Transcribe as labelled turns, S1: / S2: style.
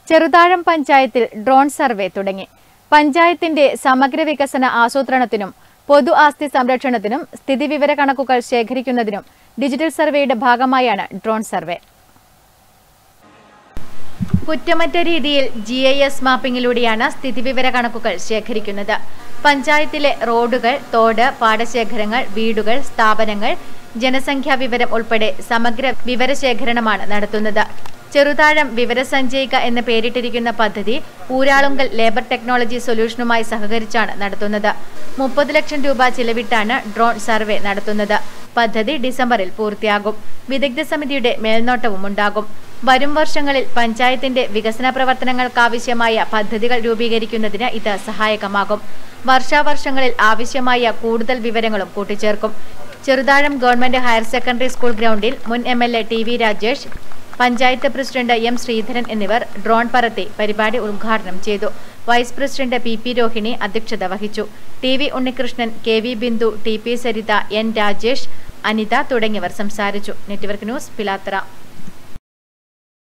S1: ചെറുതാഴം പഞ്ചായത്തിൽ drone survey തുടങ്ങി പഞ്ചായത്തിന്റെ സമഗ്ര വികസന ആസൂത്രണത്തിനും പൊതു ആസ്തി സംരക്ഷണത്തിനും സ്ഥിതിവിവര കണക്കുകൾ ശേഖരിക്കുന്നതിനും ഡിജിറ്റൽ സർവേയുടെ ഭാഗമായാണ് ഡ്രോൺ സർവേ കുറ്റമറ്റ രീതിയിൽ ജി ഐ എസ് മാപ്പിംഗിലൂടെയാണ് സ്ഥിതിവിവര കണക്കുകൾ ശേഖരിക്കുന്നത് പഞ്ചായത്തിലെ റോഡുകൾ തോട് പാടശേഖരങ്ങൾ വീടുകൾ സ്ഥാപനങ്ങൾ ജനസംഖ്യാ വിവരം ഉൾപ്പെടെ സമഗ്ര വിവരശേഖരണമാണ് നടത്തുന്നത് ചെറുതാഴം വിവരസഞ്ചയിക എന്ന് പേരിട്ടിരിക്കുന്ന പദ്ധതി ഊരാളുങ്കൽ ലേബർ ടെക്നോളജി സൊല്യൂഷനുമായി സഹകരിച്ചാണ് നടത്തുന്നത് മുപ്പത് ലക്ഷം രൂപ ചിലവിട്ടാണ് ഡ്രോൺ സർവേ നടത്തുന്നത് പദ്ധതി ഡിസംബറിൽ പൂർത്തിയാകും വിദഗ്ധ സമിതിയുടെ മേൽനോട്ടവും ഉണ്ടാകും വരും വർഷങ്ങളിൽ പഞ്ചായത്തിന്റെ വികസന പ്രവർത്തനങ്ങൾക്കാവശ്യമായ പദ്ധതികൾ രൂപീകരിക്കുന്നതിന് ഇത് സഹായകമാകും വർഷാവർഷങ്ങളിൽ ആവശ്യമായ കൂടുതൽ വിവരങ്ങളും കൂട്ടിച്ചേർക്കും Cheruthazham government higher secondary school ഗ്രൗണ്ടിൽ മുൻ M L A T V Rajesh panchayat president M Sreedharan എന്നിവർ ഡ്രോൺ പറത്തി പരിപാടി ഉദ്ഘാടനം ചെയ്തു vice president P P Rohini അധ്യക്ഷത വഹിച്ചു T V Unnikrishnan K V Bindu T P Saritha N Rajesh Anitha തുടങ്ങിയവർ സംസാരിച്ചു നെറ്റ്വർക്ക് ന്യൂസ് പിലാത്തറ